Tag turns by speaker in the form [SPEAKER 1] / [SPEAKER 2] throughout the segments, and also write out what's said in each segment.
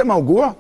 [SPEAKER 1] لسه موجوع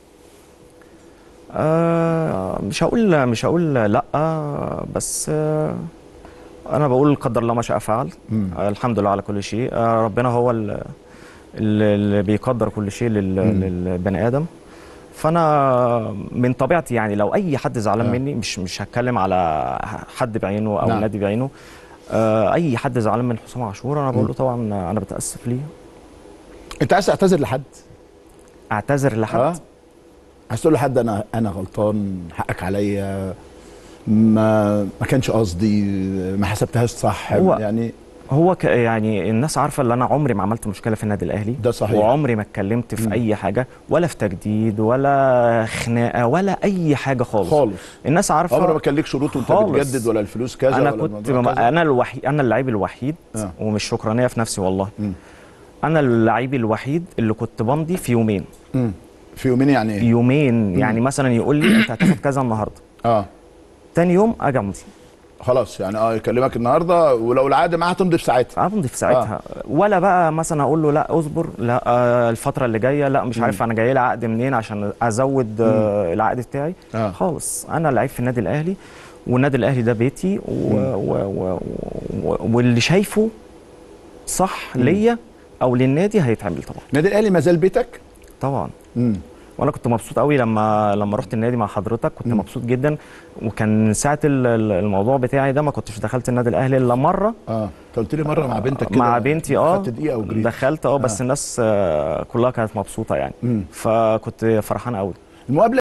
[SPEAKER 2] آه مش هقول مش هقول لا بس آه انا بقول قدر الله ما شاء فعل آه الحمد لله على كل شيء آه ربنا هو ال- ال- اللي بيقدر كل شيء لل- للبني ادم فانا من طبيعتي يعني لو اي حد زعلان
[SPEAKER 1] آه.
[SPEAKER 2] مني مش مش هتكلم على حد بعينه او
[SPEAKER 1] نعم.
[SPEAKER 2] نادي بعينه آه اي حد زعلان من حسام عاشور انا بقول له طبعا انا بتاسف ليه
[SPEAKER 1] انت عايز تعتذر لحد
[SPEAKER 2] اعتذر لحد
[SPEAKER 1] اه عايز تقول لحد انا انا غلطان حقك عليا ما ما كانش قصدي ما حسبتهاش صح
[SPEAKER 2] هو-
[SPEAKER 1] يعني
[SPEAKER 2] هو ك يعني الناس عارفه ان انا عمري ما عملت مشكله في النادي الاهلي
[SPEAKER 1] ده صحيح.
[SPEAKER 2] وعمري ما اتكلمت في
[SPEAKER 1] مم.
[SPEAKER 2] اي حاجه ولا في تجديد ولا خناقه ولا اي حاجه خالص
[SPEAKER 1] خالص
[SPEAKER 2] الناس عارفه
[SPEAKER 1] عمر ما كان ليك شروط وانت
[SPEAKER 2] خالص.
[SPEAKER 1] بتجدد ولا الفلوس كذا
[SPEAKER 2] انا
[SPEAKER 1] ولا
[SPEAKER 2] كنت
[SPEAKER 1] الموضوع
[SPEAKER 2] بم...
[SPEAKER 1] كذا؟
[SPEAKER 2] انا الوحيد انا اللعيب الوحيد
[SPEAKER 1] آه.
[SPEAKER 2] ومش شكرانيه في نفسي والله
[SPEAKER 1] مم.
[SPEAKER 2] انا اللعيب الوحيد اللي كنت بمضي في يومين
[SPEAKER 1] مم. في يومين يعني ايه؟
[SPEAKER 2] يومين يعني مثلا يقول لي انت هتاخد كذا النهارده
[SPEAKER 1] اه
[SPEAKER 2] تاني يوم اجي امضي
[SPEAKER 1] خلاص يعني اه يكلمك النهارده ولو العقد معاه هتمضي في ساعتها
[SPEAKER 2] امضي في ساعتها ولا بقى مثلا اقول له لا اصبر لا آه الفتره اللي جايه لا مش عارف انا جاي لي عقد منين عشان ازود آه العقد بتاعي
[SPEAKER 1] آه.
[SPEAKER 2] خالص انا لعيب في النادي الاهلي والنادي الاهلي ده بيتي و... و... و... و... واللي شايفه صح ليا او للنادي هيتعمل طبعا
[SPEAKER 1] النادي الاهلي ما زال بيتك
[SPEAKER 2] طبعا
[SPEAKER 1] مم.
[SPEAKER 2] وانا كنت مبسوط قوي لما لما رحت النادي مع حضرتك كنت مبسوط جدا وكان ساعه ال- ال- الموضوع بتاعي ده ما كنتش دخلت النادي الاهلي الا مره
[SPEAKER 1] اه انت قلت لي مره مع بنتك كده
[SPEAKER 2] مع بنتي اه
[SPEAKER 1] خدت دقيقه وجريت
[SPEAKER 2] دخلت اه بس
[SPEAKER 1] آه.
[SPEAKER 2] الناس آه كلها كانت مبسوطه يعني
[SPEAKER 1] مم.
[SPEAKER 2] فكنت فرحان قوي
[SPEAKER 1] المقابله